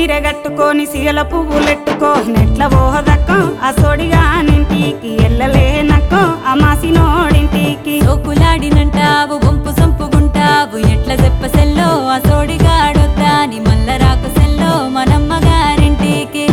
చీర కట్టుకొని సీగల పువ్వులెట్టుకో నెట్ల ఓహదక్కో ఆ సోడిగా నింటికి ఎల్లలేనక్కో ఆ మాసినోడింటికి సోకులాడినంటావు వంపు సొంపుగుంటావు ఎట్ల చెప్ప సెల్లో ఆ సోడిగాడొద్దా నీ మల్ల రాకు సెల్లో మనమ్మ గారింటికి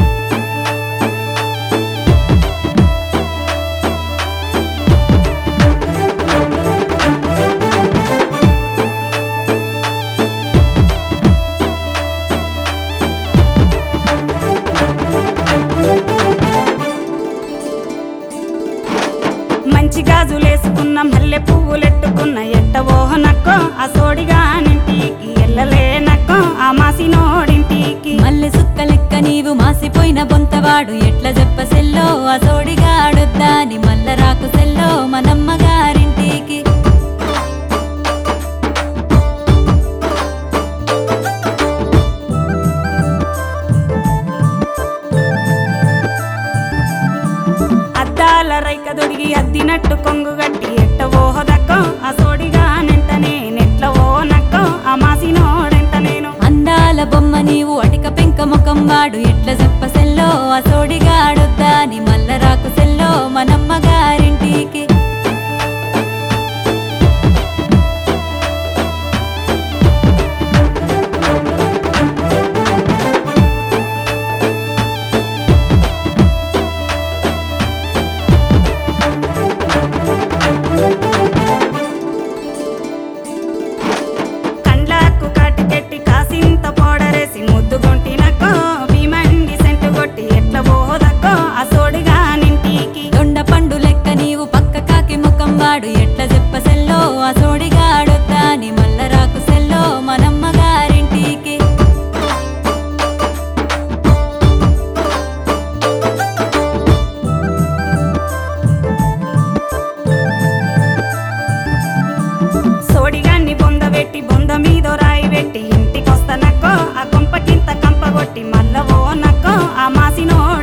మంచి గాజులేసుకున్న మల్లె పువ్వులెట్టుకున్న ఎట్ట ఓహనక్కో ఆ సోడిగా నింటికి ఎల్లలేనక్కో ఆ మాసినోడింటికి మల్లె సుక్క లెక్క నీవు మాసిపోయిన బొంతవాడు ఎట్ల చెప్ప సెల్లో ఆ సోడిగాడొద్దా నీ మల్ల రాకు సెల్లో మనమ్మ గారింటికి అద్దాల రైక దొడిగి అద్దినట్టు కొంగు గట్టి ఎట్ట ఓహదక్కో ఆ సోడిగా నెంటనే నెట్ల ఓనక్కో ఆ మాసినోడెంట నేను అందాల బొమ్మ నీవు అటిక పెంక ముఖం వాడు ఎట్ల చెప్ప సెల్లో ఆ సోడిగాడొద్దా నీ మల్ల రాకు సెల్లో మనమ్మ గారింటికి కండ్లకు కటికెట్టి కాసింత పౌడరేసి ముద్దుగొంటినక్కో భీమండి సెంటు కొట్టి ఎట్ల ఓహదక్కో ఆ సోడిగా నింటికి దొండ పండు లెక్క నీవు పక్క కాకి ముఖం వాడు ఎట్ల చెప్ప సెల్లో ఆ సోడిగాడొద్దా నీ మల్ల రాకు సెల్లో మనమ్మ గారింటికి సోడిగాన్ని బొంద పెట్టి బొంద మీద రాయి పెట్టి ఇంటికొస్తనక్కో ఆ కొంపకింత కంపగొట్టి మల్ల ఓనక్కో ఆ మాసినోడ